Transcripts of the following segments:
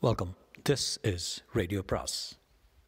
Welcome. This is Radio Pras.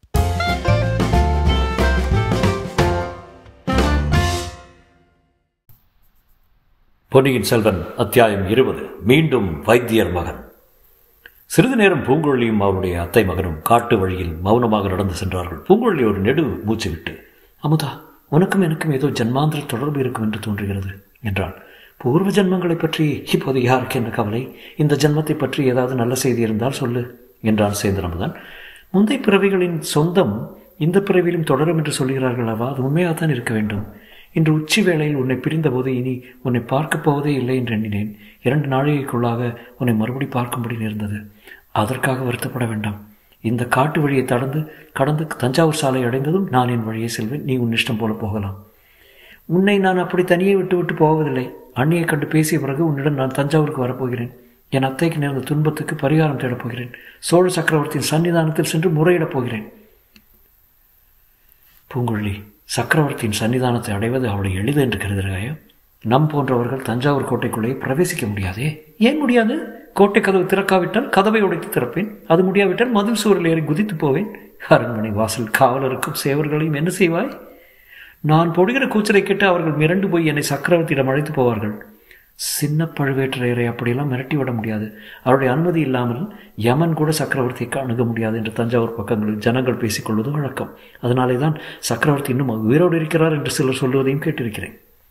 பொன்னியின் செல்வன் அத்தியாயம் இருபது மீண்டும் வைத்தியர் மகன் சிறிது நேரம் பூங்குழலியும் அவருடைய அத்தை மகனும் காட்டு வழியில் மௌனமாக நடந்து சென்றார்கள் பூங்குழலி ஒரு நெடு மூச்சு விட்டு அமுதா உனக்கும் எனக்கும் ஏதோ ஜன்மாந்திர தொடர்பு இருக்கும் என்று தோன்றுகிறது என்றாள் பூர்வ ஜன்மங்களைப் பற்றி இப்போது யாருக்கு என்ன கவலை இந்த ஜன்மத்தை பற்றி ஏதாவது நல்ல செய்தி இருந்தால் சொல்லு என்றான் சேந்தன் அமுதன் முந்தைய பிறவிகளின் சொந்தம் இந்த பிறவியிலும் தொடரும் என்று சொல்கிறார்கள் அவா அது உண்மையாகத்தான் இருக்க வேண்டும் இன்று உச்சி வேளையில் உன்னை பிரிந்தபோது இனி உன்னை பார்க்கப் போவதே இல்லை என்று எண்ணினேன் இரண்டு நாழிகைக்குள்ளாக உன்னை மறுபடி பார்க்கும்படி நேர்ந்தது அதற்காக வருத்தப்பட வேண்டாம் இந்த காட்டு வழியை கடந்து கடந்து தஞ்சாவூர் சாலை அடைந்ததும் நான் என் வழியே செல்வேன் நீ உன் இஷ்டம் போல போகலாம் உன்னை நான் அப்படி தனியே விட்டு விட்டு போவதில்லை அண்ணியை கண்டு பேசிய பிறகு உன்னிடம் நான் தஞ்சாவூருக்கு வரப்போகிறேன் என் அத்தைக்கு நேர்ந்த துன்பத்துக்கு பரிகாரம் தேடப் போகிறேன் சோழ சக்கரவர்த்தியின் சன்னிதானத்தில் சென்று முறையிடப் போகிறேன் பூங்குழலி சக்கரவர்த்தியின் சன்னிதானத்தை அடைவது அவளை எளிது என்று கருதுகிறாயோ நம் போன்றவர்கள் தஞ்சாவூர் கோட்டைக்குள்ளே பிரவேசிக்க முடியாதே ஏன் முடியாது கோட்டை கதவு திறக்காவிட்டால் கதவை உடைத்து திறப்பேன் அது முடியாவிட்டால் மதில் சூரில் ஏறி குதித்து போவேன் அரண்மனை வாசல் காவலருக்கும் சேவர்களையும் என்ன செய்வாய் நான் பொடுகிற கூச்சலை கேட்டு அவர்கள் மிரண்டு போய் என்னை சக்கரவர்த்தியிடம் அழைத்து போவார்கள் சின்ன பழுவேற்றையரை அப்படியெல்லாம் மிரட்டி விட முடியாது அவருடைய அனுமதி இல்லாமல் யமன் கூட சக்கரவர்த்திக்கு அணுக முடியாது என்று தஞ்சாவூர் பக்கங்களில் ஜனங்கள் பேசிக்கொள்வது வழக்கம் அதனாலே தான் சக்கரவர்த்தி இன்னும் உயிரோடு இருக்கிறார் என்று சிலர் சொல்லுவதையும் கேட்டிருக்கிறேன்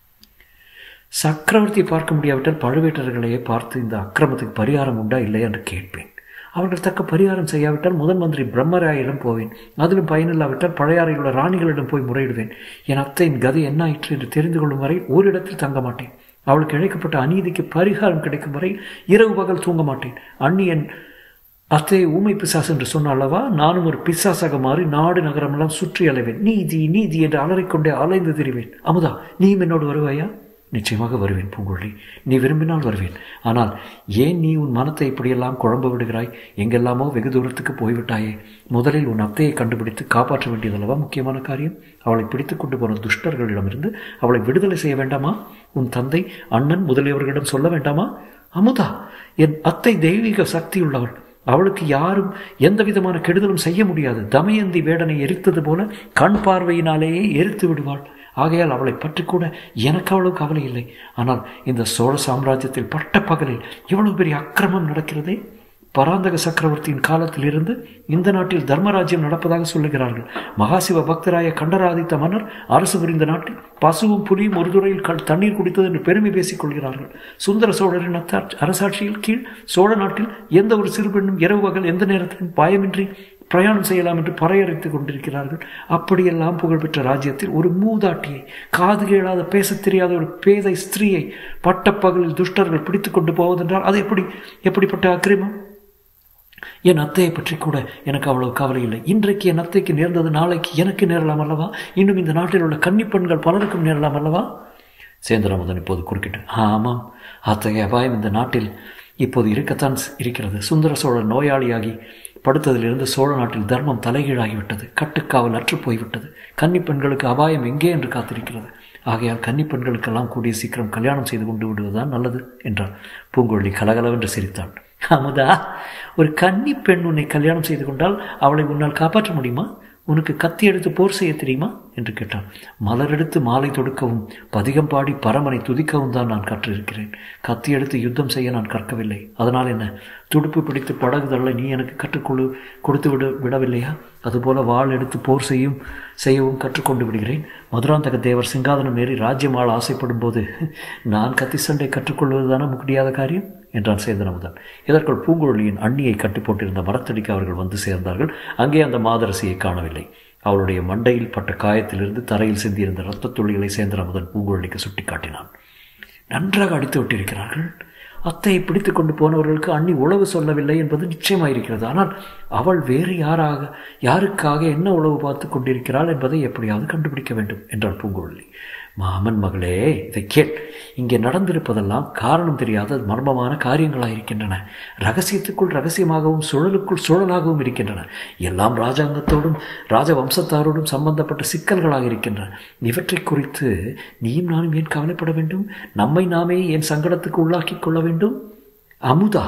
சக்கரவர்த்தியை பார்க்க முடியாவிட்டால் பழுவேட்டர்களையே பார்த்து இந்த அக்கிரமத்துக்கு பரிகாரம் உண்டா இல்லை என்று கேட்பேன் அவர்கள் தக்க பரிகாரம் செய்யாவிட்டால் முதன் மந்திரி பிரம்மராயிடம் போவேன் அதிலும் பயனில்லாவிட்டால் பழையாறையில் உள்ள ராணிகளிடம் போய் முறையிடுவேன் என் அத்தையின் கதை என்ன ஆயிற்று என்று தெரிந்து கொள்ளும் வரை ஓரிடத்தில் தங்க மாட்டேன் அவளுக்கு இழைக்கப்பட்ட அநீதிக்கு பரிகாரம் கிடைக்கும் வரை இரவு பகல் தூங்க மாட்டேன் அண்ணி என் அத்தையை ஊமை பிசாசு என்று சொன்ன அல்லவா நானும் ஒரு பிசாசாக மாறி நாடு நகரமெல்லாம் சுற்றி அலைவேன் நீதி நீதி என்று அலறிக்கொண்டே அலைந்து திரிவேன் அமுதா நீயும் என்னோடு வருவாயா நிச்சயமாக வருவேன் பூங்குழலி நீ விரும்பினால் வருவேன் ஆனால் ஏன் நீ உன் மனத்தை இப்படியெல்லாம் குழம்ப விடுகிறாய் எங்கெல்லாமோ வெகு தூரத்துக்கு போய்விட்டாயே முதலில் உன் அத்தையை கண்டுபிடித்து காப்பாற்ற வேண்டியதல்லவா முக்கியமான காரியம் அவளை பிடித்து கொண்டு போன துஷ்டர்களிடமிருந்து அவளை விடுதலை செய்ய வேண்டாமா உன் தந்தை அண்ணன் முதலியவர்களிடம் சொல்ல வேண்டாமா அமுதா என் அத்தை தெய்வீக சக்தியுள்ளவள் அவளுக்கு யாரும் எந்த விதமான கெடுதலும் செய்ய முடியாது தமயந்தி வேடனை எரித்தது போல கண் பார்வையினாலேயே எரித்து விடுவாள் ஆகையால் அவளை பற்றி கூட எனக்கு அவ்வளவு கவலை இல்லை ஆனால் இந்த சோழ சாம்ராஜ்யத்தில் பட்ட பகலில் இவ்வளவு பெரிய அக்கிரமம் நடக்கிறதே பராந்தக சக்கரவர்த்தியின் காலத்தில் இருந்து இந்த நாட்டில் தர்மராஜ்யம் நடப்பதாக சொல்லுகிறார்கள் மகாசிவ பக்தராய கண்டராதித்த மன்னர் அரசு புரிந்த நாட்டில் பசுவும் புலியும் ஒரு துறையில் கள் தண்ணீர் குடித்தது என்று பெருமை பேசிக் கொள்கிறார்கள் சுந்தர சோழரின் அரசாட்சியில் கீழ் சோழ நாட்டில் எந்த ஒரு சிறு பெண்ணும் இரவு பகல் எந்த நேரத்திலும் பயமின்றி பிரயாணம் செய்யலாம் என்று பறையறைத்துக் கொண்டிருக்கிறார்கள் அப்படியெல்லாம் புகழ்பெற்ற ராஜ்யத்தில் ஒரு மூதாட்டியை காது கேளாத பேசத் தெரியாத ஒரு பேதை ஸ்திரீயை பட்டப்பகலில் துஷ்டர்கள் பிடித்து கொண்டு போவதென்றால் அது எப்படி எப்படிப்பட்ட அக்கிரமம் என் அத்தையை பற்றி கூட எனக்கு அவ்வளவு கவலை இல்லை இன்றைக்கு என் அத்தைக்கு நேர்ந்தது நாளைக்கு எனக்கு நேரலாம் அல்லவா இன்னும் இந்த நாட்டில் உள்ள கன்னிப்பெண்கள் பலருக்கும் நேரலாம் அல்லவா சேந்திரமுதன் இப்போது குறுக்கிட்டு ஆமாம் அத்தகைய அபாயம் இந்த நாட்டில் இப்போது இருக்கத்தான் இருக்கிறது சுந்தர சோழர் நோயாளியாகி படுத்ததிலிருந்து சோழ நாட்டில் தர்மம் தலைகீழாகிவிட்டது கட்டுக்காவல் அற்று போய்விட்டது கன்னி பெண்களுக்கு அபாயம் எங்கே என்று காத்திருக்கிறது ஆகையால் கன்னி பெண்களுக்கெல்லாம் கூடிய சீக்கிரம் கல்யாணம் செய்து கொண்டு விடுவதுதான் நல்லது என்றார் பூங்கொழி கலகலவென்று சிரித்தாள் அமுதா ஒரு கன்னி பெண் உன்னை கல்யாணம் செய்து கொண்டால் அவளை உன்னால் காப்பாற்ற முடியுமா உனக்கு கத்தி எடுத்து போர் செய்ய தெரியுமா என்று கேட்டான் மலர் எடுத்து மாலை தொடுக்கவும் பதிகம் பாடி பரமனை துதிக்கவும் தான் நான் கற்றிருக்கிறேன் கத்தி எடுத்து யுத்தம் செய்ய நான் கற்கவில்லை அதனால் என்ன துடுப்பு பிடித்து படகுதல்ல நீ எனக்கு கற்றுக்கொடு கொடுத்து விட விடவில்லையா அதுபோல வாள் எடுத்து போர் செய்யும் செய்யவும் கற்றுக்கொண்டு விடுகிறேன் மதுராந்தக தேவர் சிங்காதனம் ஏறி ராஜ்யம் ஆள் ஆசைப்படும் போது நான் கத்தி சண்டை கற்றுக்கொள்வது தானே முடியாத காரியம் என்றான் சேந்தனமுதன் இதற்குள் பூங்குழலியின் அண்ணியை கட்டி போட்டிருந்த மரத்தடிக்கு அவர்கள் வந்து சேர்ந்தார்கள் அங்கே அந்த மாதரசியை காணவில்லை அவளுடைய மண்டையில் பட்ட காயத்திலிருந்து தரையில் சிந்தியிருந்த இரத்தத் துளிகளை சேந்தனமுதன் பூங்குழலிக்கு சுட்டி காட்டினான் நன்றாக அடித்து விட்டிருக்கிறார்கள் அத்தையை பிடித்து கொண்டு போனவர்களுக்கு அண்ணி உளவு சொல்லவில்லை என்பது நிச்சயமாயிருக்கிறது ஆனால் அவள் வேறு யாராக யாருக்காக என்ன உளவு பார்த்து கொண்டிருக்கிறாள் என்பதை எப்படியாவது கண்டுபிடிக்க வேண்டும் என்றாள் பூங்குழலி மாமன் மகளே இதை கேள் இங்கே நடந்திருப்பதெல்லாம் காரணம் தெரியாத மர்மமான காரியங்களாக இருக்கின்றன ரகசியத்துக்குள் ரகசியமாகவும் சுழலுக்குள் சுழலாகவும் இருக்கின்றன எல்லாம் ராஜாங்கத்தோடும் ராஜவம்சத்தாரோடும் சம்பந்தப்பட்ட சிக்கல்களாக இருக்கின்றன இவற்றை குறித்து நீயும் நானும் ஏன் கவலைப்பட வேண்டும் நம்மை நாமே ஏன் சங்கடத்துக்கு உள்ளாக்கி கொள்ள வேண்டும் அமுதா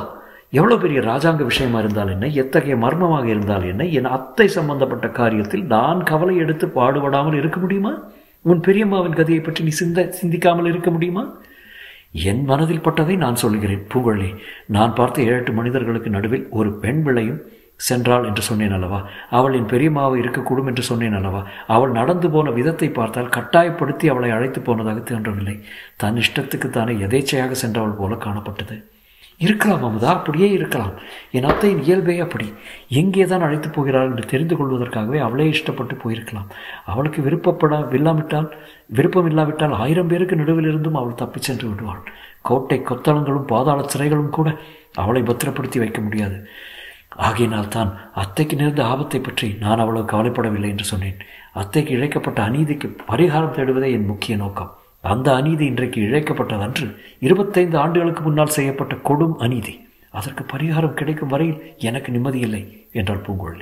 எவ்வளோ பெரிய ராஜாங்க விஷயமா இருந்தால் என்ன எத்தகைய மர்மமாக இருந்தால் என்ன என் அத்தை சம்பந்தப்பட்ட காரியத்தில் நான் கவலை எடுத்து பாடுபடாமல் இருக்க முடியுமா உன் பெரியம்மாவின் கதையை பற்றி நீ சிந்த சிந்திக்காமல் இருக்க முடியுமா என் மனதில் பட்டதை நான் சொல்கிறேன் புகழே நான் பார்த்த ஏழு எட்டு மனிதர்களுக்கு நடுவில் ஒரு பெண் பிள்ளையும் சென்றாள் என்று சொன்னேன் அல்லவா அவள் என் பெரியம்மாவை இருக்கக்கூடும் என்று சொன்னேன் அல்லவா அவள் நடந்து போன விதத்தை பார்த்தால் கட்டாயப்படுத்தி அவளை அழைத்து போனதாக தோன்றவில்லை தன் இஷ்டத்துக்கு தானே எதேச்சையாக சென்றவள் போல காணப்பட்டது இருக்கலாம் அமுதா அப்படியே இருக்கலாம் என் அத்தையின் இயல்பே அப்படி எங்கே தான் அழைத்து போகிறாள் என்று தெரிந்து கொள்வதற்காகவே அவளே இஷ்டப்பட்டு போயிருக்கலாம் அவளுக்கு விருப்பப்பட இல்லாவிட்டால் விருப்பம் இல்லாவிட்டால் ஆயிரம் பேருக்கு நடுவில் இருந்தும் அவள் தப்பிச் சென்று விடுவாள் கோட்டை கொத்தளங்களும் பாதாள சிறைகளும் கூட அவளை பத்திரப்படுத்தி வைக்க முடியாது ஆகையினால் தான் அத்தைக்கு நேர்ந்த ஆபத்தை பற்றி நான் அவ்வளவு கவலைப்படவில்லை என்று சொன்னேன் அத்தைக்கு இழைக்கப்பட்ட அநீதிக்கு பரிகாரம் தேடுவதே என் முக்கிய நோக்கம் அந்த அநீதி இன்றைக்கு இழைக்கப்பட்டது அன்று இருபத்தைந்து ஆண்டுகளுக்கு முன்னால் செய்யப்பட்ட கொடும் அநீதி அதற்கு பரிகாரம் கிடைக்கும் வரையில் எனக்கு நிம்மதி இல்லை என்றாள் பூங்குழலி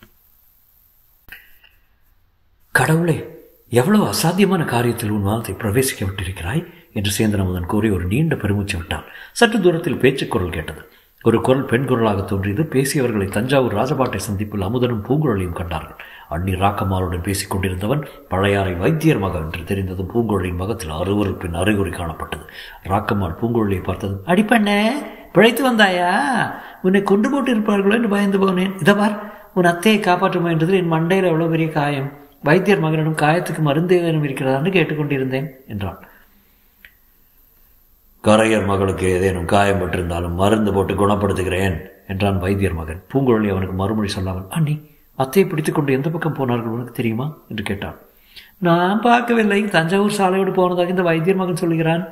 கடவுளே எவ்வளவு அசாத்தியமான காரியத்தில் உன் வாதத்தை பிரவேசிக்க விட்டிருக்கிறாய் என்று சேந்தனமுதன் கூறி ஒரு நீண்ட பெருமூச்சு விட்டான் சற்று தூரத்தில் பேச்சுக் குரல் கேட்டது ஒரு குரல் பெண் குரலாக தோன்றியது பேசியவர்களை தஞ்சாவூர் ராஜபாட்டை சந்திப்பில் அமுதனும் பூங்குழலியும் கண்டார்கள் அண்ணி ராக்கம்மாளுடன் பேசிக் கொண்டிருந்தவன் பழையாறை வைத்தியர் மகன் என்று தெரிந்ததும் பூங்குழலியின் முகத்தில் அருவறுப்பின் அறிகுறி காணப்பட்டது ராக்கம்மாள் பூங்குழலியை பார்த்ததும் அடிப்பண்ணே பிழைத்து வந்தாயா உன்னை கொண்டு போட்டு இருப்பார்களோ என்று பயந்து போனேன் இதை பார் உன் அத்தையை காப்பாற்ற முயன்றதில் என் மண்டையில் எவ்வளோ பெரிய காயம் வைத்தியர் மகனிடம் காயத்துக்கு மருந்து ஏதேனும் இருக்கிறதான்னு கேட்டுக்கொண்டிருந்தேன் என்றான் கரையர் மகளுக்கு ஏதேனும் காயம் பட்டிருந்தாலும் மருந்து போட்டு குணப்படுத்துகிறேன் என்றான் வைத்தியர் மகன் பூங்குழலி அவனுக்கு மறுமொழி சொல்லாமல் அண்ணி அத்தையை பிடித்துக்கொண்டு எந்த பக்கம் போனார்கள் உனக்கு தெரியுமா என்று கேட்டான் நான் பார்க்கவில்லை தஞ்சாவூர் சாலையோடு போனதாக இந்த வைத்தியர் மகன் சொல்லுகிறான்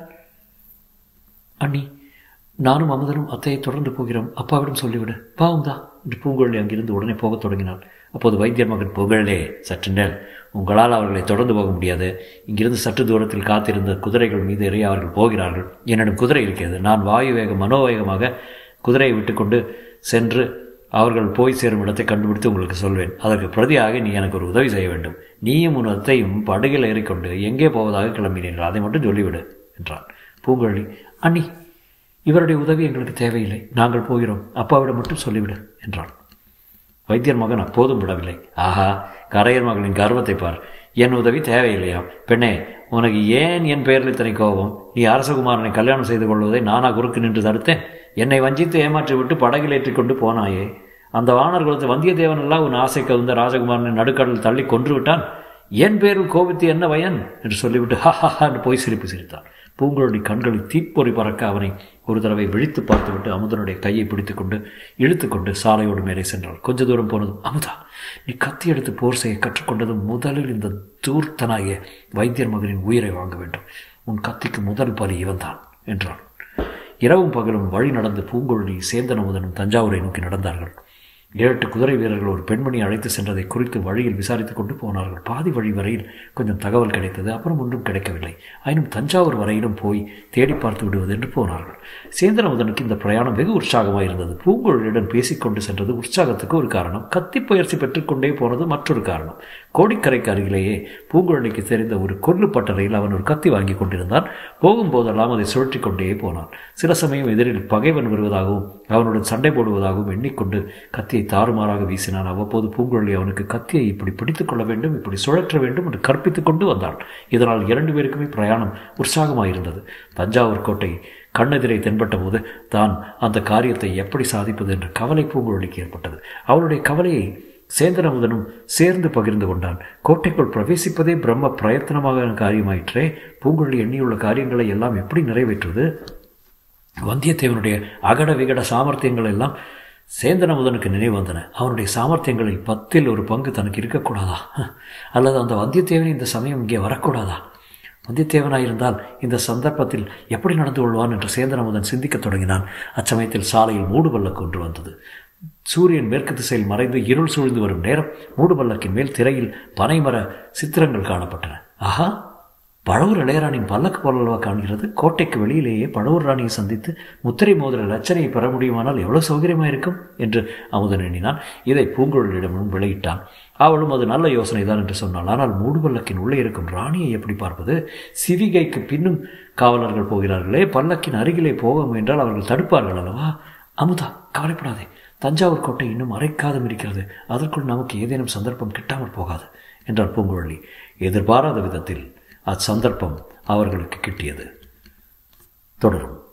அண்ணி நானும் அமுதனும் அத்தையை தொடர்ந்து போகிறோம் அப்பாவிடம் சொல்லிவிடு பாவம்தா என்று பூங்குழலி அங்கிருந்து உடனே போகத் தொடங்கினாள் அப்போது வைத்தியர் மகன் புகழே சற்று நேர் உங்களால் அவர்களை தொடர்ந்து போக முடியாது இங்கிருந்து சற்று தூரத்தில் காத்திருந்த குதிரைகள் மீது எறிய அவர்கள் போகிறார்கள் என்னிடம் குதிரை இருக்கிறது நான் வாயு வேகம் மனோவேகமாக குதிரையை விட்டுக்கொண்டு சென்று அவர்கள் போய் சேரும் இடத்தை கண்டுபிடித்து உங்களுக்கு சொல்வேன் அதற்கு பிரதியாக நீ எனக்கு ஒரு உதவி செய்ய வேண்டும் நீயும் உன் அத்தையும் படகில் ஏறிக்கொண்டு எங்கே போவதாக கிளம்பினீர்கள் அதை மட்டும் சொல்லிவிடு என்றான் பூங்குழலி அண்ணி இவருடைய உதவி எங்களுக்கு தேவையில்லை நாங்கள் போகிறோம் அப்பாவிடம் மட்டும் சொல்லிவிடு என்றான் வைத்தியர் மகன் அப்போதும் விடவில்லை ஆஹா கரையர் மகளின் கர்வத்தை பார் என் உதவி தேவையில்லையா பெண்ணே உனக்கு ஏன் என் பெயரில் இத்தனை கோபம் நீ அரசகுமாரனை கல்யாணம் செய்து கொள்வதை நானா குறுக்கு நின்று தடுத்தேன் என்னை வஞ்சித்து ஏமாற்றி விட்டு படகில் ஏற்றிக்கொண்டு போனாயே அந்த வானர் குலத்து வந்தியத்தேவன் எல்லாம் உன் ஆசை கவுந்த ராஜகுமாரனை நடுக்கடலில் தள்ளி கொன்று விட்டான் என் பேரில் கோபித்து என்ன பயன் என்று சொல்லிவிட்டு ஹா ஹா என்று போய் சிரிப்பு சிரித்தான் பூங்குழலி கண்களில் தீப்பொறி பறக்க அவனை ஒரு தடவை விழித்து பார்த்துவிட்டு அமுதனுடைய கையை பிடித்துக்கொண்டு இழுத்துக்கொண்டு சாலையோடு மேலே சென்றாள் கொஞ்ச தூரம் போனதும் அமுதா நீ கத்தி எடுத்து போர் செய்ய கற்றுக்கொண்டதும் முதலில் இந்த தூர்த்தனாகிய வைத்தியர் மகனின் உயிரை வாங்க வேண்டும் உன் கத்திக்கு முதல் பலி இவன்தான் என்றான் இரவும் பகலும் வழி நடந்து பூங்குழலி சேந்தன் அமுதனும் தஞ்சாவூரை நோக்கி நடந்தார்கள் ஏழு குதிரை வீரர்கள் ஒரு பெண்மணி அழைத்து சென்றதை குறித்து வழியில் விசாரித்துக் கொண்டு போனார்கள் பாதி வழி வரையில் கொஞ்சம் தகவல் கிடைத்தது அப்புறம் ஒன்றும் கிடைக்கவில்லை ஆயினும் தஞ்சாவூர் வரையிலும் போய் தேடி பார்த்து விடுவது என்று போனார்கள் சேந்திரமுதனுக்கு இந்த பிரயாணம் வெகு உற்சாகமாக இருந்தது பூங்குழலியுடன் பேசிக்கொண்டு சென்றது உற்சாகத்துக்கு ஒரு காரணம் கத்தி பயிற்சி பெற்றுக்கொண்டே போனது மற்றொரு காரணம் கோடிக்கரைக்கு அருகிலேயே பூங்குழலிக்கு தெரிந்த ஒரு கொல்லு பட்டறையில் அவன் ஒரு கத்தி வாங்கி கொண்டிருந்தான் போகும்போதெல்லாம் அதை சுழற்றி கொண்டே போனான் சில சமயம் எதிரில் பகைவன் வருவதாகவும் அவனுடன் சண்டை போடுவதாகவும் எண்ணிக்கொண்டு கத்தியை தாறுமாறாக வீசினான் அவ்வப்போது பூங்குழலி அவனுக்கு கத்தியை இப்படி பிடித்துக் கொள்ள வேண்டும் இப்படி சுழற்ற வேண்டும் என்று கற்பித்துக் கொண்டு வந்தாள் இதனால் இரண்டு பேருக்குமே பிரயாணம் உற்சாகமாயிருந்தது தஞ்சாவூர் கோட்டை கண்ணெதிரை தென்பட்ட போது தான் அந்த காரியத்தை எப்படி சாதிப்பது என்ற கவலை பூங்குழலிக்கு ஏற்பட்டது அவளுடைய கவலையை சேந்தனமுதனும் சேர்ந்து பகிர்ந்து கொண்டான் கோட்டைக்குள் பிரவேசிப்பதே பிரம்ம பிரயத்தனமாக காரியமாயிற்றே பூங்குழலி எண்ணியுள்ள காரியங்களை எல்லாம் எப்படி நிறைவேற்றுவது வந்தியத்தேவனுடைய அகட விகட சாமர்த்தியங்கள் எல்லாம் சேந்தனமுதனுக்கு நினைவு வந்தன அவனுடைய சாமர்த்தியங்களில் பத்தில் ஒரு பங்கு தனக்கு இருக்கக்கூடாதா அல்லது அந்த வந்தியத்தேவன் இந்த சமயம் இங்கே வரக்கூடாதா வந்தியத்தேவனாயிருந்தால் இந்த சந்தர்ப்பத்தில் எப்படி நடந்து கொள்வான் என்று சேந்தனமுதன் சிந்திக்கத் தொடங்கினான் அச்சமயத்தில் சாலையில் மூடுபல்லக்கு ஒன்று வந்தது சூரியன் மேற்கு திசையில் மறைந்து இருள் சூழ்ந்து வரும் நேரம் மூடுபல்லக்கின் மேல் திரையில் பனைமர சித்திரங்கள் காணப்பட்டன ஆஹா பழவூர் இளையராணியின் பல்லக்கு போலவா காண்கிறது கோட்டைக்கு வெளியிலேயே பழவூர் ராணியை சந்தித்து முத்திரை மோதிர லட்சணையை பெற முடியுமானால் எவ்வளவு சௌகரியமாக இருக்கும் என்று அமுதன் எண்ணினான் இதை பூங்குழலிடமும் விளையிட்டான் அவளும் அது நல்ல யோசனை தான் என்று சொன்னாள் ஆனால் மூடுபல்லக்கின் உள்ளே இருக்கும் ராணியை எப்படி பார்ப்பது சிவிகைக்கு பின்னும் காவலர்கள் போகிறார்களே பல்லக்கின் அருகிலே போக முயன்றால் அவர்கள் தடுப்பார்கள் அல்லவா அமுதா கவலைப்படாதே தஞ்சாவூர் கோட்டை இன்னும் அரைக்காதம் இருக்கிறது அதற்குள் நமக்கு ஏதேனும் சந்தர்ப்பம் கிட்டாமல் போகாது என்றார் பூங்குழலி எதிர்பாராத விதத்தில் அச்சந்தர்ப்பம் அவர்களுக்கு கிட்டியது தொடரும்